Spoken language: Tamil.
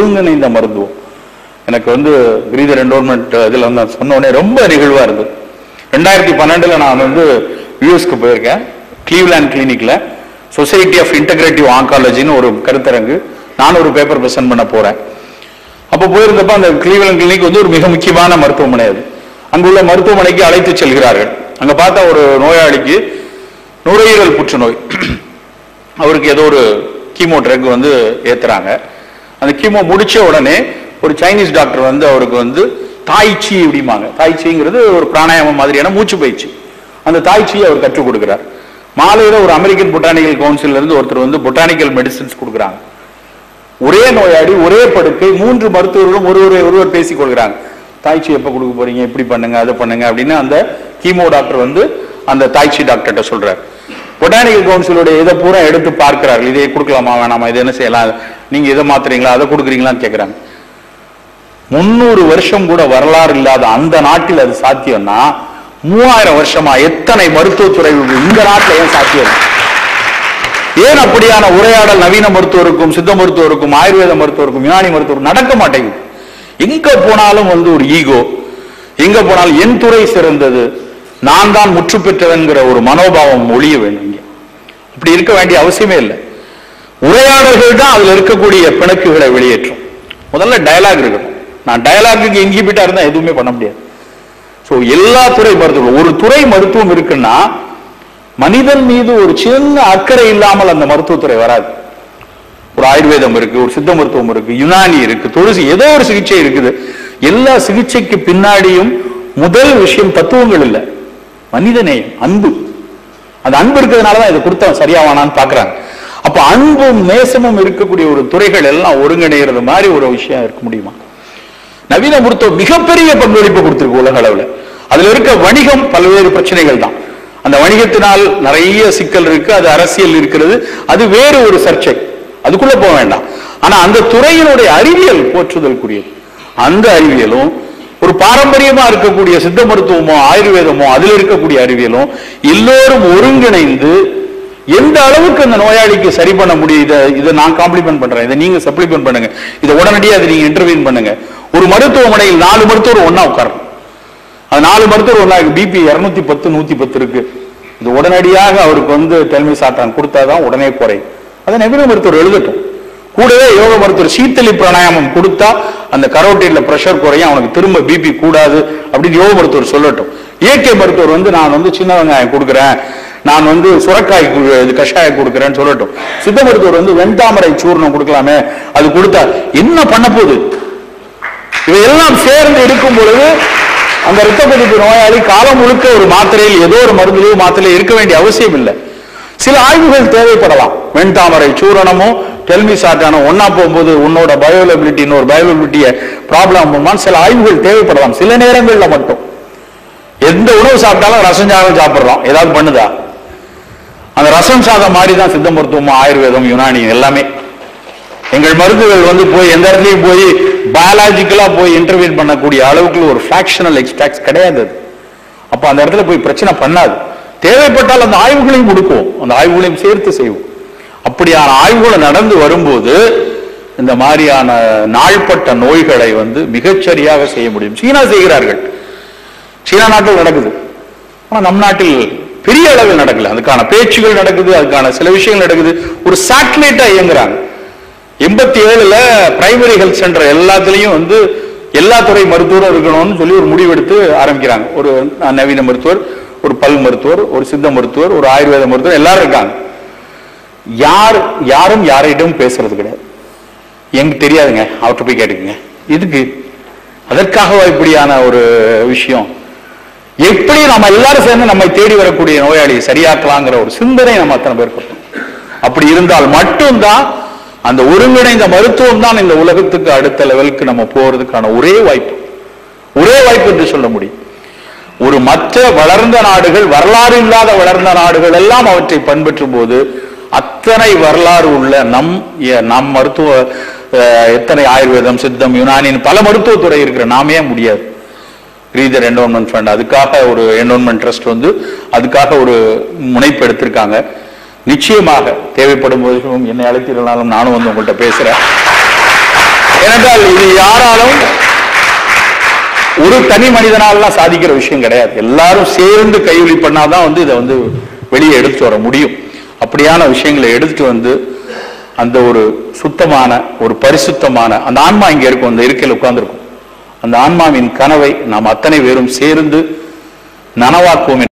ஒருங்கிணைந்த மருத்துவம் எனக்கு வந்து கிரீதர் என்ரோல்மெண்ட் இதில் வந்து நான் சொன்ன உடனே ரொம்ப நிகழ்வா இருந்தது ரெண்டாயிரத்தி பன்னெண்டுல நான் வந்து யூஎஸ்க்கு போயிருக்கேன் கிளீவ்லேண்ட் கிளினிக்ல சொசைட்டி ஆஃப் இன்டகிரேட்டிவ் ஆங்காலஜின்னு ஒரு கருத்தரங்கு நான் ஒரு பேப்பர் பிரசன்ட் பண்ண போறேன் அப்போ போயிருந்தப்ப அந்த கிளீவ்லேண்ட் கிளினிக் வந்து ஒரு மிக முக்கியமான மருத்துவமனை அது அங்குள்ள மருத்துவமனைக்கு அழைத்து செல்கிறார்கள் அங்க பார்த்தா ஒரு நோயாளிக்கு நுரையீரல் புற்றுநோய் அவருக்கு ஏதோ ஒரு கீமோ ட்ரக் வந்து ஏத்துறாங்க அந்த கீமோ முடிச்ச உடனே ஒரு சைனீஸ் டாக்டர் வந்து அவருக்கு வந்து தாய்ச்சி அப்படிம்பாங்க தாய்ச்சிங்கிறது ஒரு பிராணாயாமம் மாதிரியான மூச்சு பயிற்சி அந்த தாய்ச்சியை அவர் கற்றுக் கொடுக்கிறார் மாலையில ஒரு அமெரிக்கன் பொட்டானிக்கல் கவுன்சில்ல இருந்து ஒருத்தர் வந்து பொட்டானிக்கல் மெடிசின்ஸ் கொடுக்குறாங்க ஒரே நோயாளி ஒரே படுக்கை மூன்று மருத்துவர்களும் ஒருவரை ஒருவர் பேசிக் கொள்கிறாங்க தாய்ச்சி எப்ப கொடுக்க போறீங்க இப்படி பண்ணுங்க அதை பண்ணுங்க அப்படின்னு அந்த கீமோ டாக்டர் வந்து அந்த தாய்ச்சி டாக்டர்கிட்ட சொல்றாரு பொட்டானிக்கல் கவுன்சிலுடைய இதை பூரா எடுத்து பார்க்கிறார்கள் இதை கொடுக்கலாமா வேணாமா இது என்ன செய்யலாம் நீங்க இதை மாத்துறீங்களா அதை கொடுக்குறீங்களான்னு கேட்கறாங்க முன்னூறு வருஷம் கூட வரலாறு இல்லாத அந்த நாட்டில் அது சாத்தியம்னா மூவாயிரம் வருஷமா எத்தனை மருத்துவத்துறை இந்த நாட்டில் ஏன் சாத்தியம் இல்லை? ஏன் அப்படியான உரையாடல் நவீன மருத்துவருக்கும் சித்த மருத்துவருக்கும் ஆயுர்வேத மருத்துவருக்கும் யுனானி மருத்துவருக்கும் நடக்க மாட்டேங்குது எங்க போனாலும் வந்து ஒரு ஈகோ எங்க போனாலும் என் துறை சிறந்தது நான் தான் முற்று பெற்றவன்கிற ஒரு மனோபாவம் ஒழிய வேண்டும் இங்க அப்படி இருக்க வேண்டிய அவசியமே இல்லை உரையாடல்கள் தான் அதுல இருக்கக்கூடிய பிணக்குகளை வெளியேற்றும் முதல்ல டயலாக் இருக்கணும் நான் டயலாக்கு இன்ஹிபிட்டா இருந்தா எதுவுமே பண்ண முடியாது சோ எல்லா துறை மருத்துவம் ஒரு துறை மருத்துவம் இருக்குன்னா மனிதன் மீது ஒரு சின்ன அக்கறை இல்லாமல் அந்த மருத்துவத்துறை வராது ஒரு ஆயுர்வேதம் இருக்கு ஒரு சித்த மருத்துவம் இருக்கு யுனானி இருக்கு துளசி ஏதோ ஒரு சிகிச்சை இருக்குது எல்லா சிகிச்சைக்கு பின்னாடியும் முதல் விஷயம் தத்துவங்கள் இல்லை மனிதநேயம் அன்பு அந்த அன்பு இருக்கிறதுனால தான் இதை கொடுத்தவன் சரியாவானான்னு பாக்குறாங்க அப்ப அன்பும் நேசமும் இருக்கக்கூடிய ஒரு துறைகள் எல்லாம் ஒருங்கிணைகிறது மாதிரி ஒரு விஷயம் இருக்க முடியுமா நவீன மருத்துவம் மிகப்பெரிய பங்களிப்பு கொடுத்திருக்கு உலக அளவுல அதுல இருக்க வணிகம் பல்வேறு பிரச்சனைகள் தான் அந்த வணிகத்தினால் நிறைய சிக்கல் இருக்கு அது அரசியல் இருக்கிறது அது வேறு ஒரு சர்ச்சை அதுக்குள்ள போக வேண்டாம் ஆனா அந்த துறையினுடைய அறிவியல் போற்றுதலுக்குரியது அந்த அறிவியலும் ஒரு பாரம்பரியமா இருக்கக்கூடிய சித்த மருத்துவமோ ஆயுர்வேதமோ அதுல இருக்கக்கூடிய அறிவியலும் எல்லோரும் ஒருங்கிணைந்து எந்த அளவுக்கு அந்த நோயாளிக்கு சரி பண்ண முடியும் இதை இதை நான் காம்ப்ளிமெண்ட் பண்றேன் இதை நீங்க சப்ளிமெண்ட் பண்ணுங்க இதை உடனடியாக அதை நீங்க இன்டர்வியூன் பண்ணுங்க ஒரு மருத்துவமனையில் நாலு மருத்துவர் ஒண்ணா உட்காரணும் அது நாலு மருத்துவர் ஒண்ணா பிபி இருநூத்தி பத்து நூத்தி பத்து இருக்கு இது உடனடியாக அவருக்கு வந்து டெல்மி சாத்தான் கொடுத்தாதான் உடனே குறையும் அதை நவீன மருத்துவர் எழுதட்டும் கூடவே யோக மருத்துவர் சீத்தளி பிராணாயாமம் கொடுத்தா அந்த கரோட்டில பிரஷர் குறையும் அவனுக்கு திரும்ப பிபி கூடாது அப்படின்னு யோக மருத்துவர் சொல்லட்டும் இயற்கை மருத்துவர் வந்து நான் வந்து சின்ன வெங்காயம் கொடுக்குறேன் நான் வந்து சுரக்காய் கு- இது கஷாயம் கொடுக்குறேன்னு சொல்லட்டும் சித்த மருத்துவர் வந்து வெண்தாமரை சூர்ணம் கொடுக்கலாமே அது கொடுத்தா என்ன பண்ண போகுது இவையெல்லாம் சேர்ந்து இருக்கும் பொழுது அந்த இரத்த கொதிப்பு நோயாளி காலம் முழுக்க ஒரு மாத்திரையில் ஏதோ ஒரு மருந்திலேயோ மாத்திரையில இருக்க வேண்டிய அவசியம் இல்லை சில ஆய்வுகள் தேவைப்படலாம் வெண்தாமரை சூரணமோ டெல்மி சாட்டானோ ஒன்னா போகும்போது உன்னோட பயோலபிலிட்டி இன்னொரு பயோலபிலிட்டிய ப்ராப்ளம் சில ஆய்வுகள் தேவைப்படலாம் சில நேரங்கள்ல மட்டும் எந்த உணவு சாப்பிட்டாலும் ரசம் சாதம் சாப்பிடுறோம் ஏதாவது பண்ணுதா அந்த ரசம் சாதம் மாதிரி தான் சித்த மருத்துவம் ஆயுர்வேதம் யுனானி எல்லாமே எங்கள் மருந்துகள் வந்து போய் எந்த இடத்துலயும் போய் பயாலாஜிக்கலா போய் இன்டர்வியூ பண்ணக்கூடிய அளவுக்கு ஒரு ஃபிராக்ஷனல் எக்ஸ்ட்ராக்ட்ஸ் கிடையாது அது. அப்ப அந்த இடத்துல போய் பிரச்சனை பண்ணாது தேவைப்பட்டால் அந்த ஆய்வுகளையும் கொடுக்குவோம் அந்த ஆய்வுகளையும் சேர்த்து செய்வோம் அப்படியான ஆய்வுகள் நடந்து வரும்போது இந்த மாதிரியான நாள்பட்ட நோய்களை வந்து மிகச்சரியாக செய்ய முடியும் சீனா செய்கிறார்கள் சீனா நாட்டில் நடக்குது ஆனா நம் நாட்டில் பெரிய அளவில் நடக்கல அதுக்கான பேச்சுகள் நடக்குது அதுக்கான சில விஷயங்கள் நடக்குது ஒரு சேட்டலைட்டா இயங்குறாங்க எண்பத்தி ஏழுல பிரைமரி ஹெல்த் சென்டர் எல்லாத்துலயும் வந்து எல்லா துறை மருத்துவரும் இருக்கணும்னு சொல்லி ஒரு முடிவெடுத்து ஆரம்பிக்கிறாங்க ஒரு நவீன மருத்துவர் ஒரு பல் மருத்துவர் ஒரு சித்த மருத்துவர் ஒரு ஆயுர்வேத மருத்துவர் எல்லாரும் இருக்காங்க யார் யாரும் யாரிடமும் பேசுறது கிடையாது எனக்கு தெரியாதுங்க அவர்கிட்ட போய் கேட்டுக்குங்க இதுக்கு அதற்காகவா இப்படியான ஒரு விஷயம் எப்படி நம்ம எல்லாரும் சேர்ந்து நம்மை தேடி வரக்கூடிய நோயாளியை சரியாக்கலாங்கிற ஒரு சிந்தனை நம்ம அத்தனை பேர் இருக்கணும் அப்படி இருந்தால் மட்டும்தான் அந்த ஒருங்கிணைந்த மருத்துவம் தான் இந்த உலகத்துக்கு அடுத்த லெவலுக்கு நம்ம போறதுக்கான ஒரே வாய்ப்பு ஒரே வாய்ப்பு என்று சொல்ல முடியும் ஒரு மற்ற வளர்ந்த நாடுகள் வரலாறு இல்லாத வளர்ந்த நாடுகள் எல்லாம் அவற்றை பண்பற்றும் போது அத்தனை வரலாறு உள்ள நம் எ- நம் மருத்துவ அஹ், எத்தனை ஆயுர்வேதம் சித்தம் யுனானின்னு பல மருத்துவத்துறை இருக்கிற நாமே முடியாது ரீதர் என்டோன்மெண்ட் ஃபண்ட் அதுக்காக ஒரு என்டோன்மெண்ட் ட்ரஸ்ட் வந்து அதுக்காக ஒரு முனைப்பு எடுத்திருக்காங்க நிச்சயமாக தேவைப்படும் போதும் என்னை அழைத்தீர்களாலும் நானும் வந்து உங்கள்கிட்ட பேசுறேன் ஏனென்றால் இது யாராலும் ஒரு தனி மனிதனாலாம் சாதிக்கிற விஷயம் கிடையாது எல்லாரும் சேர்ந்து கைவழி பண்ணாதான் வந்து இதை வந்து வெளியே எடுத்து வர முடியும் அப்படியான விஷயங்களை எடுத்துட்டு வந்து அந்த ஒரு சுத்தமான ஒரு பரிசுத்தமான அந்த ஆன்மா இங்க இருக்கும் அந்த இருக்கையில் உட்கார்ந்திருக்கும் அந்த ஆன்மாவின் கனவை நாம் அத்தனை பேரும் சேர்ந்து நனவாக்குவோம்